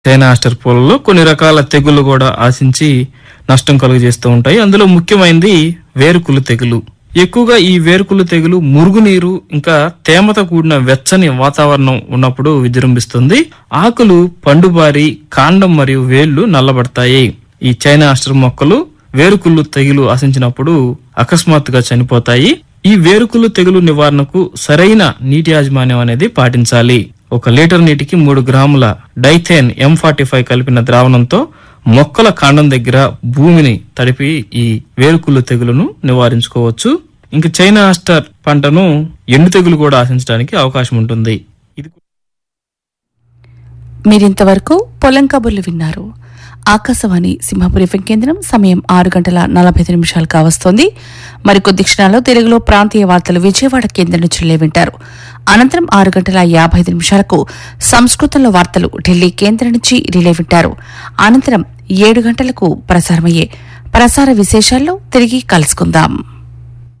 China Aster పూలలో కొన్ని రకాల తెగుళ్లు కూడా ఆశించి నష్టం కలుగజేస్తూ ఉంటాయి అందులో ముఖ్యమైనది వేరుకులు తెగులు ఎక్కువగా ఈ వేరుకులు తెగులు మురుగునీరు ఇంకా తేమతో కూడిన వెచ్చని వాతావరణం ఉన్నప్పుడు విజృంభిస్తుంది ఆకులు పండుబారి కాండం మరియు వేళ్లు నల్లబడతాయి ఈ చైనా ఆస్టర్ మొక్కలు వేరుకుళ్ళు తెగులు ఆశించినప్పుడు అకస్మాత్తుగా చనిపోతాయి ఈ వేరుకులు తెగులు నివారణకు సరైన నీటి యాజమాన్యం అనేది పాటించాలి ఒక లీటర్ నీటికి మూడు గ్రాముల డైథేన్ ఎం ఫార్టీ ఫైవ్ కలిపిన ద్రావణంతో మొక్కల కాండం దగ్గర భూమిని తడిపి ఈ వేరుకుళ్ళు తెగులును నివారించుకోవచ్చు ఇంకా చైనా ఆస్టర్ పంటను ఎండు తెగులు కూడా ఆశించడానికి అవకాశం ఉంటుంది ఇది మీరింతవరకు పొలం కబుర్లు విన్నారు ఆకాశవాణి సింహపురి ఎఫ్ఎం కేంద్రం సమయం ఆరు గంటల నలభై ఐదు నిమిషాలు కావస్తోంది మరికొద్ది క్షణాల్లో తెలుగులో ప్రాంతీయ వార్తలు విజయవాడ కేంద్రం నుంచి రిలే వింటారు అనంతరం ఆరు గంటల యాభై ఐదు నిమిషాలకు సంస్కృతంలో వార్తలు ఢిల్లీ కేంద్రం నుంచి రిలే వింటారు అనంతరం ఏడు గంటలకు ప్రసారమయ్యే ప్రసార విశేషాల్లో తిరిగి కలుసుకుందాం